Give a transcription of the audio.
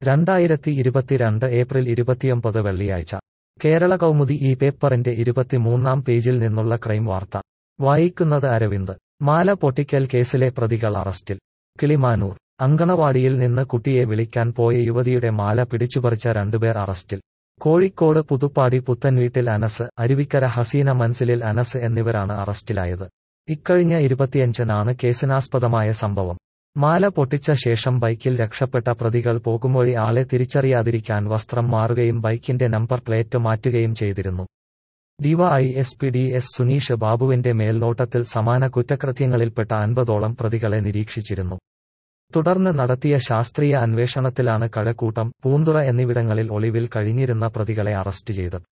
രണ്ടായിരത്തി ഇരുപത്തിരണ്ട് ഏപ്രിൽ ഇരുപത്തിയൊമ്പത് വെള്ളിയാഴ്ച കേരള കൗമുദി ഈ പേപ്പറിന്റെ ഇരുപത്തിമൂന്നാം പേജിൽ നിന്നുള്ള ക്രൈം വാർത്ത വായിക്കുന്നത് അരവിന്ദ് മാല പൊട്ടിക്കൽ കേസിലെ പ്രതികൾ അറസ്റ്റിൽ കിളിമാനൂർ അങ്കണവാടിയിൽ നിന്ന് കുട്ടിയെ വിളിക്കാൻ പോയ യുവതിയുടെ മാല പിടിച്ചുപറിച്ച രണ്ടുപേർ അറസ്റ്റിൽ കോഴിക്കോട് പുതുപ്പാടി പുത്തൻവീട്ടിൽ അനസ് അരുവിക്കര ഹസീന മൻസിലിൽ അനസ് എന്നിവരാണ് അറസ്റ്റിലായത് ഇക്കഴിഞ്ഞ ഇരുപത്തിയഞ്ചിനാണ് കേസിനാസ്പദമായ സംഭവം മാല പൊട്ടിച്ച ശേഷം ബൈക്കിൽ രക്ഷപ്പെട്ട പ്രതികൾ പോകുമൊഴി ആളെ തിരിച്ചറിയാതിരിക്കാൻ വസ്ത്രം മാറുകയും ബൈക്കിന്റെ നമ്പർ പ്ലേറ്റ് മാറ്റുകയും ചെയ്തിരുന്നു DY S P D S Suneesh ബാബുവിന്റെ മേൽനോട്ടത്തിൽ സമാന കുറ്റകൃത്യങ്ങളിൽപ്പെട്ട അൻപതോളം പ്രതികളെ നിരീക്ഷിച്ചിരുന്നു തുടർന്ന് നടത്തിയ ശാസ്ത്രീയ അന്വേഷണത്തിലാണ് കഴക്കൂട്ടം പൂന്തുറ എന്നിവിടങ്ങളിൽ ഒളിവിൽ കഴിഞ്ഞിരുന്ന പ്രതികളെ അറസ്റ്റ് ചെയ്തത്